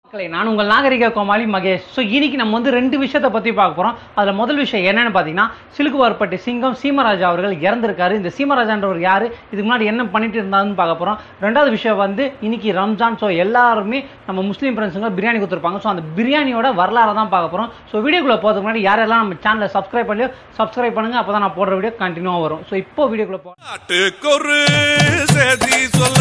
மக்களை நான் உங்கள் நாகரிக கோமாளி மகேஷ் ஸோ இன்னைக்கு நம்ம வந்து ரெண்டு விஷயத்தை பற்றி பார்க்க போகிறோம் அதில் முதல் விஷயம் என்னன்னு பார்த்தீங்கன்னா சிலுக்குவார்பட்டி சிங்கம் சீமராஜா அவர்கள் இறந்திருக்காரு இந்த சீமராஜான்றவர் யார் இதுக்கு முன்னாடி என்ன பண்ணிட்டு இருந்தாருன்னு பார்க்க போகிறோம் ரெண்டாவது விஷயம் வந்து இன்னைக்கு ரம்ஜான் ஸோ எல்லாருமே நம்ம முஸ்லீம் ஃப்ரெண்ட்ஸுங்க பிரியாணி கொடுத்துருப்பாங்க ஸோ அந்த பிரியாணியோட வரலாறு தான் பார்க்க போகிறோம் ஸோ வீடியோக்குள்ளே போகிறதுக்கு முன்னாடி யாரெல்லாம் நம்ம சேனலை சப்ஸ்கிரைப் பண்ணியோ சப்ஸ்கிரைப் பண்ணுங்க அப்போ தான் நான் போடுற வீடியோ கண்டினியூவாக வரும் ஸோ இப்போ வீடியோக்குள்ளே போ நாட்டுக்கொரு செய்தி சொல்ல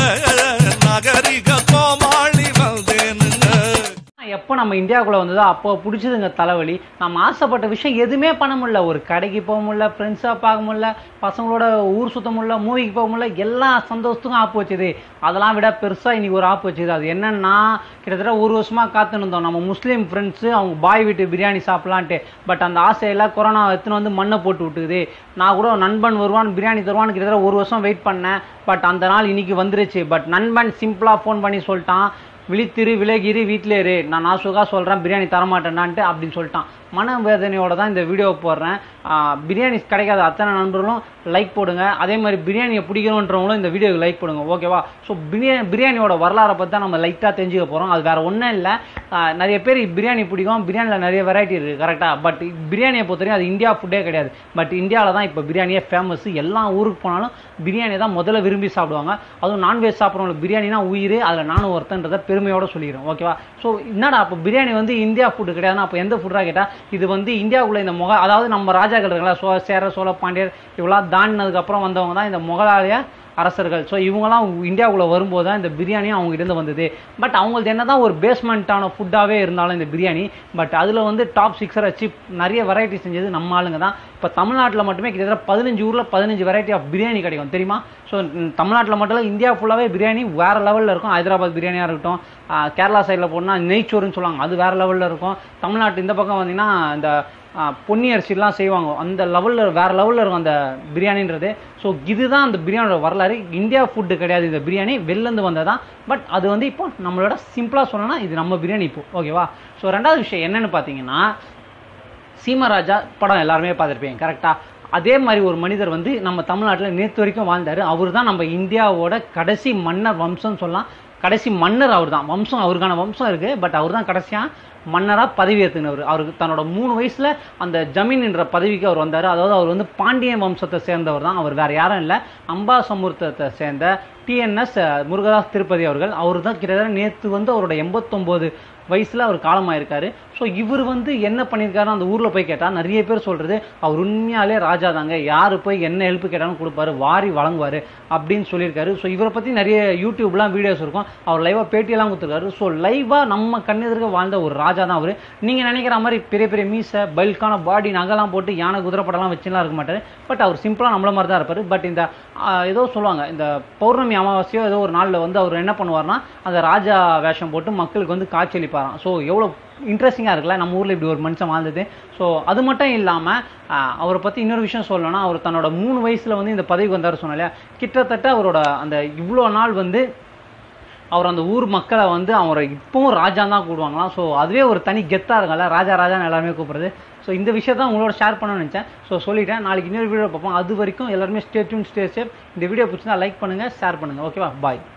நகரிக கோமாளி வந்தேனுங்க எப்போ நம்ம இந்தியாவுக்குள்ள வந்ததோ அப்போ பிடிச்சதுங்க தலைவலி நம்ம ஆசைப்பட்ட விஷயம் எதுவுமே பண்ண முடியல ஒரு கடைக்கு போக முடியல ஃப்ரெண்ட்ஸாக பார்க்க முடியல பசங்களோட ஊர் சுத்த முடியல மூவிக்கு போக முடியல எல்லா சந்தோஷத்துக்கும் ஆப்பு வச்சுது அதெல்லாம் விட பெருசாக இன்னைக்கு ஒரு ஆப்பு வச்சுது அது என்னன்னா கிட்டத்தட்ட ஒரு வருஷமாக காத்துன்னு இருந்தோம் நம்ம முஸ்லீம் ஃப்ரெண்ட்ஸு அவங்க பாய் வீட்டு பிரியாணி சாப்பிட்லான்ட்டு பட் அந்த ஆசையெல்லாம் கொரோனா எடுத்துன்னு வந்து மண்ணை போட்டு விட்டுக்குது நான் கூட நண்பன் வருவான் பிரியாணி தருவான்னு கிட்டத்தட்ட ஒரு வருஷம் வெயிட் பண்ணேன் பட் அந்த நாள் இன்னைக்கு வந்துருச்சு பட் நண்பன் சிம்பிளாக ஃபோன் பண்ணி சொல்லிட்டான் விழித்திரு விலகிரு வீட்டிலே இரு நான் நாசுகா சொல்கிறேன் பிரியாணி தரமாட்டேன்னான்ட்டு அப்படின்னு சொல்லிட்டான் மன வேதனையோட தான் இந்த வீடியோவை போடுறேன் ஆஹ் பிரியாணி கிடைக்காத அத்தனை நண்பர்களும் லைக் போடுங்க அதே மாதிரி பிரியாணியை பிடிக்கணுன்றவங்களும் இந்த வீடியோக்கு லைக் போடுங்க ஓகேவா ஸோ பிரியாணி பிரியாணியோட வரலாறை பற்றி தான் நம்ம லைட்டாக தெரிஞ்சுக்க போகிறோம் அது வேறு ஒன்றும் இல்லை நிறைய பேர் பிரியாணி பிடிக்கும் பிரியாணியில் நிறைய வெரைட்டி இருக்குது கரெக்டாக பட் பிரியாணியை பொறுத்தவரைக்கும் அது இந்தியா ஃபுட்டே கிடையாது பட் இந்தியாவில் தான் இப்போ பிரியாணியே ஃபேமஸ் எல்லா ஊருக்கு போனாலும் பிரியாணி தான் முதல்ல விரும்பி சாப்பிடுவாங்க அதுவும் நான்வெஜ் சாப்பிட்றவங்களுக்கு பிரியாணினா உயிர் அதில் நானும் ஒருத்தன்றதை பெருமையோட சொல்லிக்கிறேன் ஓகேவா ஸோ என்னடா அப்போ பிரியாணி வந்து இந்தியா ஃபுட்டு கிடையாதுன்னா அப்போ எந்த ஃபுட்டாக கேட்டால் இது வந்து இந்தியாவுக்குள்ள இந்த முக அதாவது நம்ம ராஜாக்கள் இருக்கலாம் சோ சேர சோழ பாண்டியர் இவெல்லாம் தாண்டினதுக்கப்புறம் வந்தவங்க தான் இந்த முகலாய அரசர்கள் ஸோ இவங்கெல்லாம் இந்தியாவுக்குள்ள வரும்போது தான் இந்த பிரியாணியும் அவங்க இருந்து வந்தது பட் அவங்களுக்கு என்ன தான் ஒரு பேஸ்மெண்ட்டான ஃபுட்டாகவே இருந்தாலும் இந்த பிரியாணி பட் அதில் வந்து டாப் சிக்ஸரை வச்சு நிறைய வெரைட்டி செஞ்சது நம்ம ஆளுங்க தான் இப்போ தமிழ்நாட்டில் மட்டுமே கிட்டத்தட்ட பதினஞ்சு ஊரில் பதினஞ்சு வெரைட்டி ஆஃப் பிரியாணி கிடைக்கும் தெரியுமா ஸோ தமிழ்நாட்டில் மட்டும் இல்லை இந்தியா ஃபுல்லாகவே பிரியாணி வேறு லெவலில் இருக்கும் ஹைதராபாத் பிரியாணியாக இருக்கட்டும் ஆஹ் கேரளா சைடில் போனால் நெய்ச்சோறுன்னு சொல்லுவாங்க அது வேறு லெவலில் இருக்கும் தமிழ்நாட்டு இந்த பக்கம் வந்தீங்கன்னா இந்த ஆஹ் பொன்னி அரிசிலாம் செய்வாங்க அந்த லெவலில் வேறு லெவலில் இருக்கும் அந்த பிரியாணின்றது ஸோ இதுதான் அந்த பிரியாணியோட வரலாறு இந்தியா ஃபுட்டு கிடையாது இந்த பிரியாணி வெளிலேருந்து வந்ததான் பட் அது வந்து இப்போ நம்மளோட சிம்பிளாக சொல்லணும்னா இது நம்ம பிரியாணி இப்போ ஓகேவா ஸோ ரெண்டாவது விஷயம் என்னன்னு பார்த்தீங்கன்னா சீமராஜா படம் எல்லாருமே பார்த்துருப்பீங்க கரெக்டாக அதே மாதிரி ஒரு மனிதர் வந்து நம்ம தமிழ்நாட்டில் நேற்று வரைக்கும் வாழ்ந்தார் அவர் தான் நம்ம இந்தியாவோட கடைசி மன்னர் வம்சம்னு சொல்லலாம் கடைசி மன்னர் அவர் தான் வம்சம் அவருக்கான வம்சம் இருக்குது பட் அவர் தான் கடைசியாக மன்னராக பதவி ஏற்றுனவர் அவருக்கு தன்னோட மூணு வயசில் அந்த ஜமீன் என்ற பதவிக்கு அவர் வந்தார் அதாவது அவர் வந்து பாண்டியன் வம்சத்தை சேர்ந்தவர் தான் அவர் வேறு யாரும் இல்லை அம்பா சமுத்திரத்தை சேர்ந்த டிஎன்எஸ் முருகதாஸ் திருப்பதி அவர்கள் அவர் தான் கிட்டத்தட்ட நேற்று வந்து அவரோட எண்பத்தொம்போது வயசில் அவர் காலமாயிருக்காரு ஸோ இவர் வந்து என்ன பண்ணியிருக்காரு அந்த ஊரில் போய் கேட்டால் நிறைய பேர் சொல்கிறது அவர் உண்மையாலே ராஜா தாங்க யார் போய் என்ன ஹெல்ப் கேட்டாலும் கொடுப்பாரு வாரி வழங்குவார் அப்படின்னு சொல்லியிருக்காரு ஸோ இவரை பற்றி நிறைய யூடியூப்லாம் வீடியோஸ் இருக்கும் அவர் லைவாக பேட்டியெல்லாம் கொடுத்துருக்காரு ஸோ லைவாக நம்ம கண்ணெதிர்க்க வாழ்ந்த ஒரு ராஜா தான் அவர் நீங்கள் நினைக்கிற மாதிரி பெரிய பெரிய மீசை பல்கான பாடி நகைலாம் போட்டு யானை குதிரை படம்லாம் வச்சுலாம் இருக்க மாட்டார் பட் அவர் சிம்பிளாக நம்மள மாதிரி தான் இருப்பார் பட் இந்த ஆஹ், ஏதோ சொல்லுவாங்க இந்த பௌர்ணமி அமாவாசையோ ஏதோ ஒரு நாளில் வந்து அவர் என்ன பண்ணுவார்னா அந்த ராஜா வேஷம் போட்டு மக்களுக்கு வந்து காட்சியளிப்பாராம் ஸோ எவ்வளோ இன்ட்ரெஸ்டிங்காக இருக்குல்ல நம்ம ஊரில் இப்படி ஒரு மனுஷன் வாழ்ந்தது ஸோ அது மட்டும் இல்லாமல் அவரை பற்றி இன்னொரு விஷயம் சொல்லணும்னா அவர் தன்னோட மூணு வயசில் வந்து இந்த பதவிக்கு வந்தார் சொன்னால இல்லையா கிட்டத்தட்ட அவரோட அந்த இவ்வளோ நாள் வந்து அவர் அந்த ஊர் மக்களை வந்து அவரை இப்பவும் ராஜா தான் கூடுவாங்களாம் ஸோ அதுவே ஒரு தனி கெத்தாக இருக்கல ராஜா ராஜான்னு எல்லாருமே கூப்பிடுறது ஸோ இந்த விஷயத்த உங்களோட ஷேர் பண்ணணும்னு நினச்சேன் ஸோ சொல்லிட்டேன் நாளைக்கு இன்னொரு வீடியோ பார்ப்போம் அது வரைக்கும் எல்லாருமே ஸ்டே டியூன் ஸ்டே சேஃப் இந்த வீடியோ பிடிச்சிருந்தா லைக் பண்ணுங்கள் ஷேர் பண்ணுங்கள் ஓகேவா பாய்